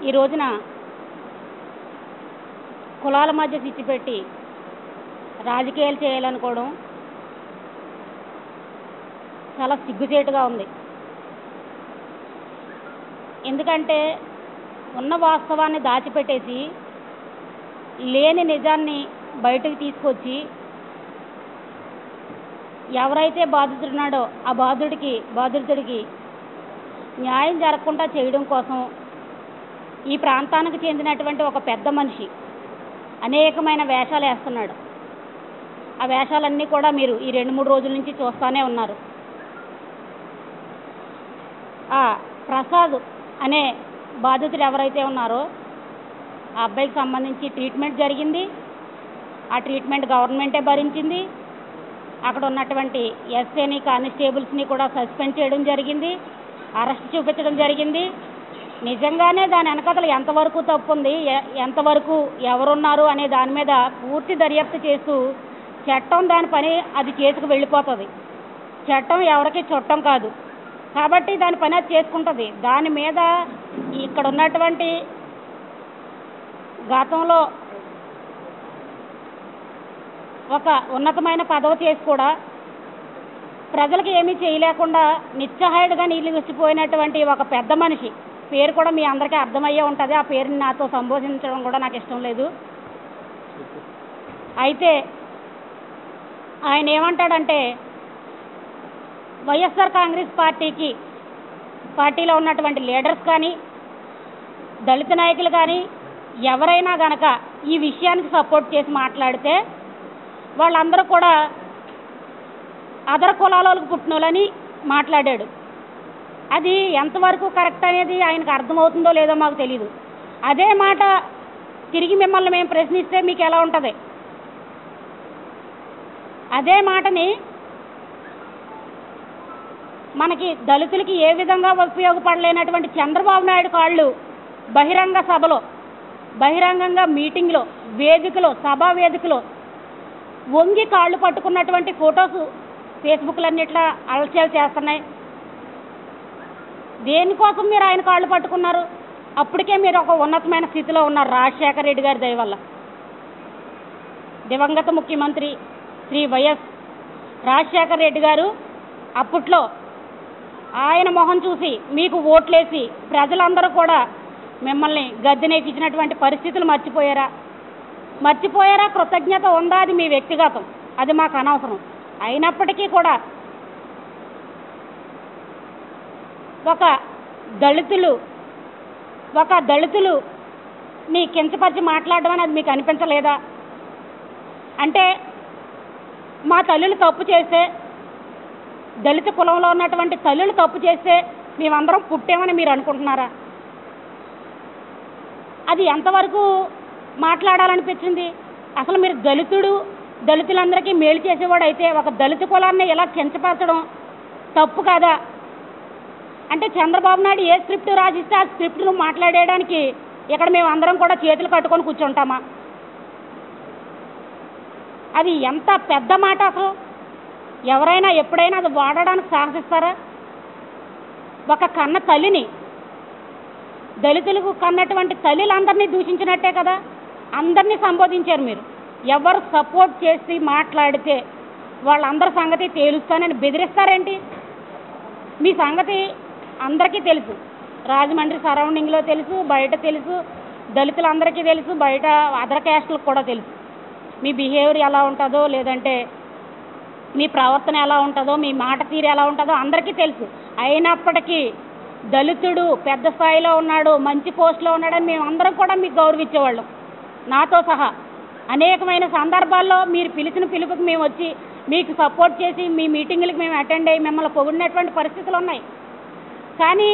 ఈ రోజున కులాల మధ్య చిచ్చుపెట్టి రాజకీయాలు చేయాలనుకోవడం చాలా సిగ్గుచేటుగా ఉంది ఎందుకంటే ఉన్న వాస్తవాన్ని దాచిపెట్టేసి లేని నిజాన్ని బయటకు తీసుకొచ్చి ఎవరైతే బాధితుడున్నాడో ఆ బాధితుడికి బాధితుడికి న్యాయం జరగకుండా చేయడం కోసం ఈ ప్రాంతానికి చెందినటువంటి ఒక పెద్ద మనిషి అనేకమైన వేషాలు వేస్తున్నాడు ఆ వేషాలన్నీ కూడా మీరు ఈ రెండు మూడు రోజుల నుంచి చూస్తూనే ఉన్నారు ఆ ప్రసాద్ అనే బాధితుడు ఎవరైతే ఉన్నారో ఆ అబ్బాయికి సంబంధించి ట్రీట్మెంట్ జరిగింది ఆ ట్రీట్మెంట్ గవర్నమెంటే భరించింది అక్కడ ఉన్నటువంటి ఎస్ఏని కానిస్టేబుల్స్ని కూడా సస్పెండ్ చేయడం జరిగింది అరెస్ట్ చూపించడం జరిగింది నిజంగానే దాని వెనకతలు ఎంతవరకు తప్పు ఉంది ఎ- ఎంతవరకు ఎవరున్నారు అనే దాని మీద పూర్తి దర్యాప్తు చేస్తూ చట్టం దాని పని అది చేసుకు వెళ్ళిపోతుంది చట్టం ఎవరికి చుట్టం కాదు కాబట్టి దాని పని అది చేసుకుంటుంది దాని మీద ఇక్కడ ఉన్నటువంటి గతంలో ఒక ఉన్నతమైన పదవి చేసి కూడా ప్రజలకు ఏమీ చేయలేకుండా నిస్సహాయుడుగా నీళ్లు విసిపోయినటువంటి ఒక పెద్ద మనిషి పేరు కూడా మీ అందరికీ అర్థమయ్యే ఉంటుంది ఆ పేరుని నాతో సంబోధించడం కూడా నాకు ఇష్టం లేదు అయితే ఆయన ఏమంటాడంటే వైఎస్ఆర్ కాంగ్రెస్ పార్టీకి పార్టీలో ఉన్నటువంటి లీడర్స్ కానీ దళిత నాయకులు కానీ ఎవరైనా గనక ఈ విషయానికి సపోర్ట్ చేసి మాట్లాడితే వాళ్ళందరూ కూడా అదర్ కులాలకు పుట్టినోళ్ళని మాట్లాడాడు అది ఎంతవరకు కరెక్ట్ అనేది ఆయనకు అర్థమవుతుందో లేదో మాకు తెలియదు అదే మాట తిరిగి మిమ్మల్ని మేము ప్రశ్నిస్తే మీకు ఎలా ఉంటుంది అదే మాటని మనకి దళితులకి ఏ విధంగా ఉపయోగపడలేనటువంటి చంద్రబాబు నాయుడు కాళ్ళు బహిరంగ సభలో బహిరంగంగా మీటింగ్లో వేదికలో సభా వేదికలో వంగి కాళ్ళు పట్టుకున్నటువంటి ఫొటోస్ ఫేస్బుక్లన్నిట్లా అలచేలు చేస్తున్నాయి దేనికోసం మీరు ఆయన కాళ్ళు పట్టుకున్నారు అప్పటికే మీరు ఒక ఉన్నతమైన స్థితిలో ఉన్నారు రాజశేఖర రెడ్డి గారి దయ వల్ల దివంగత ముఖ్యమంత్రి శ్రీ వైఎస్ రాజశేఖర రెడ్డి గారు అప్పట్లో ఆయన మొహం చూసి మీకు ఓట్లేసి ప్రజలందరూ కూడా మిమ్మల్ని గద్దెనెక్కించినటువంటి పరిస్థితులు మర్చిపోయారా మర్చిపోయారా కృతజ్ఞత ఉందా అది మీ వ్యక్తిగతం అది మాకు అనవసరం అయినప్పటికీ కూడా ఒక దళితులు ఒక దళితులు నీ కించపరిచి మాట్లాడడం అనేది మీకు అనిపించలేదా అంటే మా తల్లులు తప్పు చేస్తే దళిత కులంలో ఉన్నటువంటి తల్లులు తప్పు చేస్తే మేమందరం పుట్టామని మీరు అనుకుంటున్నారా అది ఎంతవరకు మాట్లాడాలనిపించింది అసలు మీరు దళితుడు దళితులందరికీ మేలు చేసేవాడు అయితే ఒక దళిత కులాన్ని ఇలా కించపరచడం తప్పు కాదా అంటే చంద్రబాబు నాయుడు ఏ స్క్రిప్ట్ రాసిస్తే ఆ స్క్రిప్ట్ను మాట్లాడేయడానికి ఇక్కడ మేము అందరం కూడా చేతులు కట్టుకొని కూర్చుంటామా అది ఎంత పెద్ద మాట అసలు ఎవరైనా ఎప్పుడైనా అది వాడడానికి సాహసిస్తారా ఒక కన్న తల్లిని దళితులకు కన్నటువంటి తల్లిలందరినీ దూషించినట్టే కదా అందరినీ సంబోధించారు మీరు ఎవరు సపోర్ట్ చేసి మాట్లాడితే వాళ్ళందరి సంగతి తేలుస్తానని బెదిరిస్తారేంటి మీ సంగతి అందరికీ తెలుసు రాజమండ్రి సరౌండింగ్లో తెలుసు బయట తెలుసు దళితులందరికీ తెలుసు బయట అదర్ క్యాస్ట్లకు కూడా తెలుసు మీ బిహేవియర్ ఎలా ఉంటుందో లేదంటే మీ ప్రవర్తన ఎలా ఉంటుందో మీ మాట తీరు ఎలా ఉంటుందో అందరికీ తెలుసు అయినప్పటికీ దళితుడు పెద్ద స్థాయిలో ఉన్నాడు మంచి పోస్ట్లో ఉన్నాడని మేము అందరం కూడా మీకు గౌరవించేవాళ్ళం నాతో సహా అనేకమైన సందర్భాల్లో మీరు పిలిచిన పిలుపుకి మేము వచ్చి మీకు సపోర్ట్ చేసి మీ మీటింగులకు మేము అటెండ్ అయ్యి మిమ్మల్ని పొగిడినటువంటి పరిస్థితులు ఉన్నాయి కానీ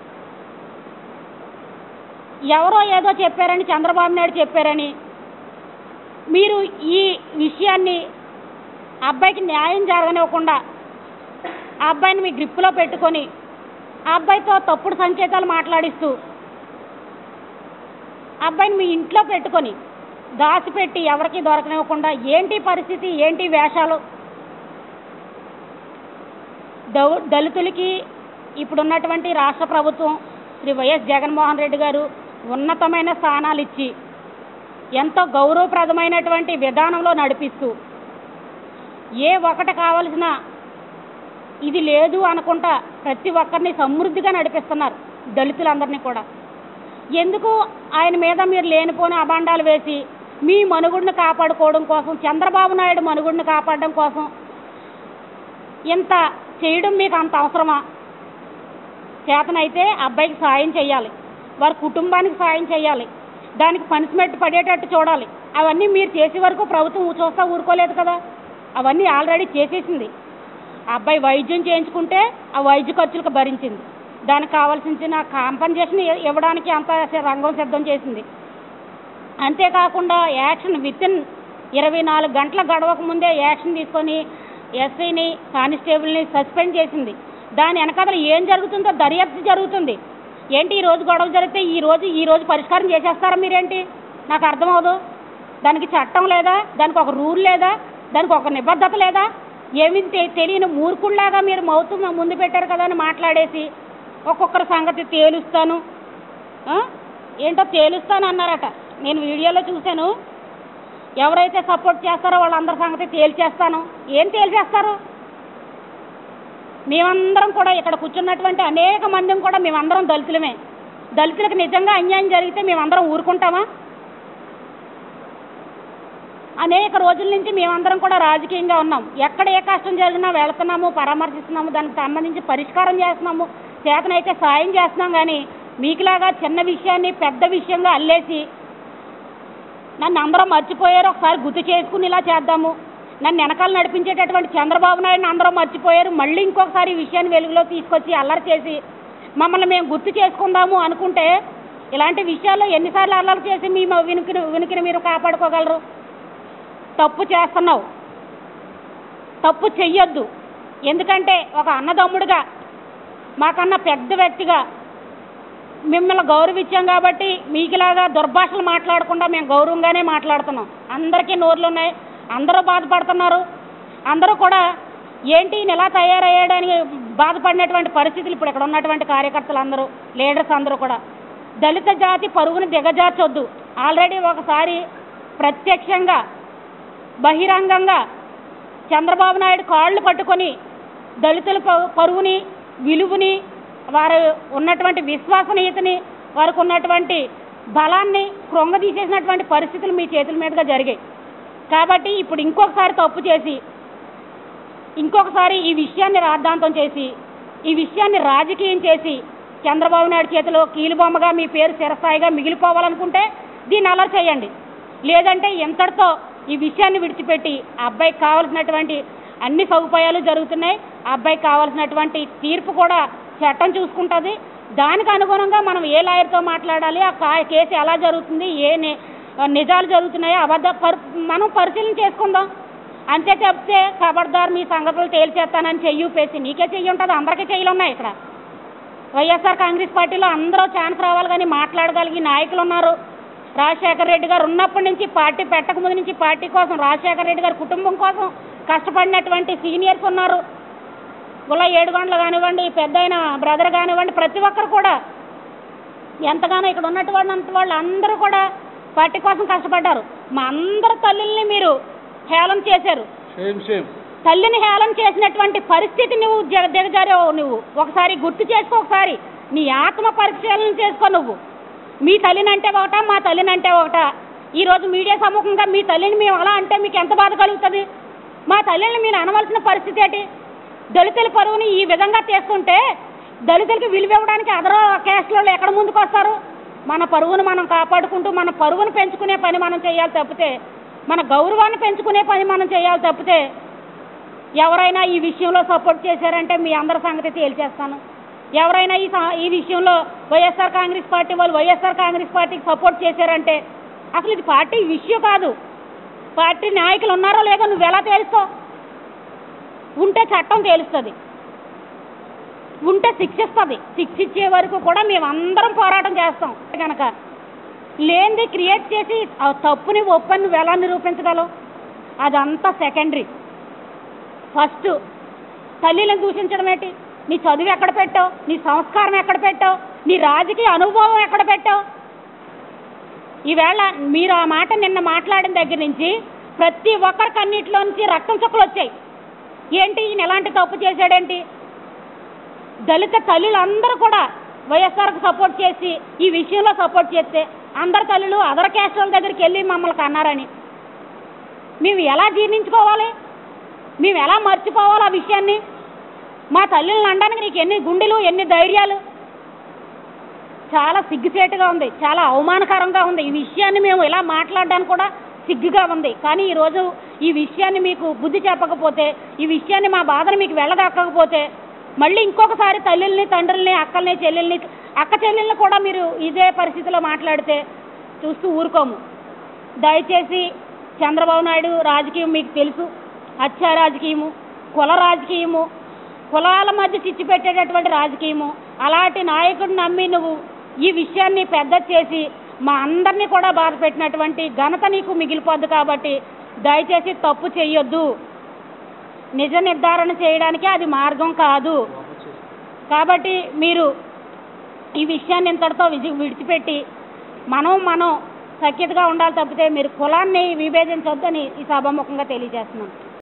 ఎవరో ఏదో చెప్పారని చంద్రబాబు నాయుడు చెప్పారని మీరు ఈ విషయాన్ని ఆ అబ్బాయికి న్యాయం జరగనివ్వకుండా ఆ అబ్బాయిని మీ గ్రిప్పులో పెట్టుకొని ఆ అబ్బాయితో తప్పుడు సంకేతాలు మాట్లాడిస్తూ ఆ అబ్బాయిని మీ ఇంట్లో పెట్టుకొని దాచిపెట్టి ఎవరికి దొరకనివ్వకుండా ఏంటి పరిస్థితి ఏంటి వేషాలు దౌ దళితులకి ఇప్పుడున్నటువంటి రాష్ట్ర ప్రభుత్వం శ్రీ వైఎస్ జగన్మోహన్ రెడ్డి గారు ఉన్నతమైన స్థానాలు ఇచ్చి ఎంతో గౌరవప్రదమైనటువంటి విధానంలో నడిపిస్తూ ఏ ఒకటి కావలసిన ఇది లేదు అనుకుంటా ప్రతి ఒక్కరిని సమృద్ధిగా నడిపిస్తున్నారు దళితులందరినీ కూడా ఎందుకు ఆయన మీద మీరు లేనిపోని అభాండాలు వేసి మీ మనుగుడిని కాపాడుకోవడం కోసం చంద్రబాబు నాయుడు మనుగుడిని కాపాడడం కోసం ఇంత చేయడం మీకు అంత అవసరమా చేతనైతే అబ్బాయికి సాయం చేయాలి వారి కుటుంబానికి సాయం చేయాలి దానికి పనిష్మెంట్ పడేటట్టు చూడాలి అవన్నీ మీరు చేసే వరకు ప్రభుత్వం చూస్తా ఊరుకోలేదు కదా అవన్నీ ఆల్రెడీ చేసేసింది ఆ అబ్బాయి వైద్యం చేయించుకుంటే ఆ వైద్య ఖర్చులకు భరించింది దానికి కావాల్సిన కాంపన్సేషన్ ఇవ్వడానికి అంత రంగం సిద్ధం చేసింది అంతేకాకుండా యాక్షన్ విత్ ఇన్ ఇరవై నాలుగు గంటల గడవక ముందే యాక్షన్ తీసుకొని ఎస్ఐని కానిస్టేబుల్ని సస్పెండ్ చేసింది దాని వెనకాల ఏం జరుగుతుందో దర్యాప్తు జరుగుతుంది ఏంటి ఈ రోజు గొడవ జరిగితే ఈ రోజు ఈ రోజు పరిష్కారం చేసేస్తారా మీరేంటి నాకు అర్థమవదు దానికి చట్టం లేదా దానికి ఒక రూల్ లేదా దానికి ఒక నిబద్ధత లేదా ఏమి తె- తెలియని మూర్ఖుల్లాగా మీరు మౌతు ముందు పెట్టారు కదా అని మాట్లాడేసి ఒక్కొక్కరి సంగతి తేలుస్తాను ఆ? ఏంటో తేలుస్తాను అన్నారట నేను వీడియోలో చూశాను ఎవరైతే సపోర్ట్ చేస్తారో వాళ్ళందరి సంగతి తేల్చేస్తాను ఏం తేల్చేస్తారు మేమందరం కూడా ఇక్కడ కూర్చున్నటువంటి అనేక మందిం కూడా మేమందరం దళితులమే దళితులకు నిజంగా అన్యాయం జరిగితే మేమందరం ఊరుకుంటామా అనేక రోజుల నుంచి మేమందరం కూడా రాజకీయంగా ఉన్నాం ఎక్కడ ఏ కష్టం జరిగినా వెళుతున్నాము పరామర్శిస్తున్నాము దానికి సంబంధించి పరిష్కారం చేస్తున్నాము చేతనైతే సాయం చేస్తున్నాం కానీ మీకులాగా చిన్న విషయాన్ని పెద్ద విషయంగా అల్లేసి నన్ను అందరం మర్చిపోయారు ఒకసారి గుర్తు చేసుకుని ఇలా చేద్దాము నన్ను వెనకాల నడిపించేటటువంటి చంద్రబాబు నాయుడుని అందరూ మర్చిపోయారు మళ్ళీ ఇంకొకసారి ఈ విషయాన్ని వెలుగులో తీసుకొచ్చి అల్లరి చేసి మమ్మల్ని మేము గుర్తు చేసుకుందాము అనుకుంటే ఇలాంటి విషయాల్లో ఎన్నిసార్లు అల్లరి చేసి మీ వినికిని వినికిని మీరు కాపాడుకోగలరు తప్పు చేస్తున్నావు తప్పు చెయ్యొద్దు ఎందుకంటే ఒక అన్నదమ్ముడిగా మాకన్నా పెద్ద వ్యక్తిగా మిమ్మల్ని గౌరవించాం కాబట్టి మీకులాగా దుర్భాషలు మాట్లాడకుండా మేము గౌరవంగానే మాట్లాడుతున్నాం అందరికీ నోర్లు ఉన్నాయి అందరూ బాధపడుతున్నారు అందరూ కూడా ఏంటి ఈయన ఎలా తయారయ్యాడని బాధపడినటువంటి పరిస్థితులు ఇప్పుడు ఇక్కడ ఉన్నటువంటి కార్యకర్తలు అందరూ లీడర్స్ అందరూ కూడా దళిత జాతి పరుగుని దిగజార్చొద్దు ఆల్రెడీ ఒకసారి ప్రత్యక్షంగా బహిరంగంగా చంద్రబాబు నాయుడు కాళ్ళు పట్టుకొని దళితుల ప- పరువుని విలువని వారు ఉన్నటువంటి విశ్వసనీయతని వారికి ఉన్నటువంటి బలాన్ని కృంగదీసేసినటువంటి పరిస్థితులు మీ చేతుల మీదుగా జరిగాయి కాబట్టి ఇప్పుడు ఇంకొకసారి తప్పు చేసి ఇంకొకసారి ఈ విషయాన్ని రాద్ధాంతం చేసి ఈ విషయాన్ని రాజకీయం చేసి చంద్రబాబు నాయుడు చేతిలో కీలుబొమ్మగా మీ పేరు చిరస్థాయిగా మిగిలిపోవాలనుకుంటే దీన్ని అలా చేయండి లేదంటే ఇంతటితో ఈ విషయాన్ని విడిచిపెట్టి ఆ అబ్బాయికి కావాల్సినటువంటి అన్ని సదుపాయాలు జరుగుతున్నాయి ఆ అబ్బాయికి కావాల్సినటువంటి తీర్పు కూడా చట్టం చూసుకుంటుంది దానికి అనుగుణంగా మనం ఏ లాయర్తో మాట్లాడాలి ఆ కా- కేసు ఎలా జరుగుతుంది ఏ ని- నిజాలు జరుగుతున్నాయో అబద్ధ పరి మనం పరిశీలన చేసుకుందాం అంతే చెప్తే ఖబర్దార్ మీ సంగతులు తేల్చేస్తానని చెయ్యి పేసి నీకే చెయ్యి ఉంటుంది అందరికీ చెయ్యిలు ఉన్నాయి ఇక్కడ వైఎస్ఆర్ కాంగ్రెస్ పార్టీలో అందరూ ఛాన్స్ రావాలి కానీ మాట్లాడగలిగే నాయకులు ఉన్నారు రాజశేఖర రెడ్డి గారు ఉన్నప్పటి నుంచి పార్టీ పెట్టక ముందు నుంచి పార్టీ కోసం రాజశేఖర రెడ్డి గారి కుటుంబం కోసం కష్టపడినటువంటి సీనియర్స్ ఉన్నారు గుల్ల ఏడుగొండలు కానివ్వండి పెద్ద అయిన బ్రదర్ కానివ్వండి ప్రతి ఒక్కరు కూడా ఎంతగానో ఇక్కడ ఉన్నటువంటి వాళ్ళు అందరూ కూడా పార్టీ కోసం కష్టపడ్డారు మా అందరి తల్లుల్ని మీరు హేళన చేశారు సేమ్ సేమ్ తల్లిని హేళన చేసినటువంటి పరిస్థితి నువ్వు జ- దిగజారావు నువ్వు ఒకసారి గుర్తు చేసుకో ఒకసారి నీ ఆత్మ పరిశీలన చేసుకో నువ్వు మీ తల్లిని అంటే ఒకట మా తల్లిని అంటే ఒకట ఈరోజు మీడియా సముఖంగా మీ తల్లిని మేము అలా అంటే మీకు ఎంత బాధ కలుగుతుంది మా తల్లిని మీరు అనవలసిన పరిస్థితి ఏంటి దళితుల పరువుని ఈ విధంగా తీసుకుంటే దళితులకి విలువ ఇవ్వడానికి అదరో కేసులో ఎక్కడ ముందుకు వస్తారు మన పరువును మనం కాపాడుకుంటూ మన పరువును పెంచుకునే పని మనం చేయాలి తప్పితే మన గౌరవాన్ని పెంచుకునే పని మనం చేయాలి తప్పితే ఎవరైనా ఈ విషయంలో సపోర్ట్ చేశారంటే మీ అందరి సంగతి తేల్చేస్తాను ఎవరైనా ఈ స- ఈ విషయంలో వైఎస్ఆర్ కాంగ్రెస్ పార్టీ వాళ్ళు వైఎస్ఆర్ కాంగ్రెస్ పార్టీకి సపోర్ట్ చేశారంటే అసలు ఇది పార్టీ విషయం కాదు పార్టీ నాయకులు ఉన్నారో లేదో నువ్వు ఎలా తేలుస్తావు ఉంటే చట్టం తేలుస్తుంది ఉంటే శిక్షిస్తుంది శిక్షించే వరకు కూడా మేము అందరం పోరాటం చేస్తాం కనుక లేనిది క్రియేట్ చేసి ఆ తప్పుని ఒప్పని నువ్వు ఎలా నిరూపించగలవు అదంతా సెకండరీ ఫస్ట్ తల్లిని దూషించడం ఏంటి నీ చదువు ఎక్కడ పెట్టావు నీ సంస్కారం ఎక్కడ పెట్టావు నీ రాజకీయ అనుభవం ఎక్కడ పెట్టావు ఈవేళ మీరు ఆ మాట నిన్న మాట్లాడిన దగ్గర నుంచి ప్రతి ఒక్కరికి అన్నింటిలో నుంచి రక్తం చుక్కలు వచ్చాయి ఏంటి ఈయన ఎలాంటి తప్పు చేశాడేంటి దళిత తల్లులందరూ కూడా వైఎస్ఆర్కి సపోర్ట్ చేసి ఈ విషయంలో సపోర్ట్ చేస్తే అందరు తల్లులు అదర్ క్యాస్ట్ల దగ్గరికి వెళ్ళి మమ్మల్ని కన్నారని మేము ఎలా జీర్ణించుకోవాలి మేము ఎలా మర్చిపోవాలి ఆ విషయాన్ని మా తల్లులను అనడానికి నీకు ఎన్ని గుండెలు ఎన్ని ధైర్యాలు చాలా సిగ్గుచేటుగా ఉంది చాలా అవమానకరంగా ఉంది ఈ విషయాన్ని మేము ఇలా మాట్లాడడానికి కూడా సిగ్గుగా ఉంది కానీ ఈరోజు ఈ విషయాన్ని మీకు బుద్ధి చెప్పకపోతే ఈ విషయాన్ని మా బాధను మీకు వెళ్ళదక్కకపోతే మళ్ళీ ఇంకొకసారి తల్లుల్ని తండ్రుల్ని అక్కల్ని చెల్లెల్ని అక్క చెల్లెల్ని కూడా మీరు ఇదే పరిస్థితిలో మాట్లాడితే చూస్తూ ఊరుకోము దయచేసి చంద్రబాబు నాయుడు రాజకీయం మీకు తెలుసు హత్య రాజకీయము కుల రాజకీయము కులాల మధ్య చిచ్చు పెట్టేటటువంటి రాజకీయము అలాంటి నాయకుడిని నమ్మి నువ్వు ఈ విషయాన్ని పెద్ద చేసి మా అందరినీ కూడా బాధ పెట్టినటువంటి ఘనత నీకు మిగిలిపోద్ది కాబట్టి దయచేసి తప్పు చేయొద్దు నిజ నిర్ధారణ చేయడానికి అది మార్గం కాదు కాబట్టి మీరు ఈ విషయాన్ని ఇంతటితో విజి- విడిచిపెట్టి మనం మనం సఖ్యతగా ఉండాలి తప్పితే మీరు కులాన్ని విభేదించొద్దని ఈ సభాముఖంగా తెలియజేస్తున్నాను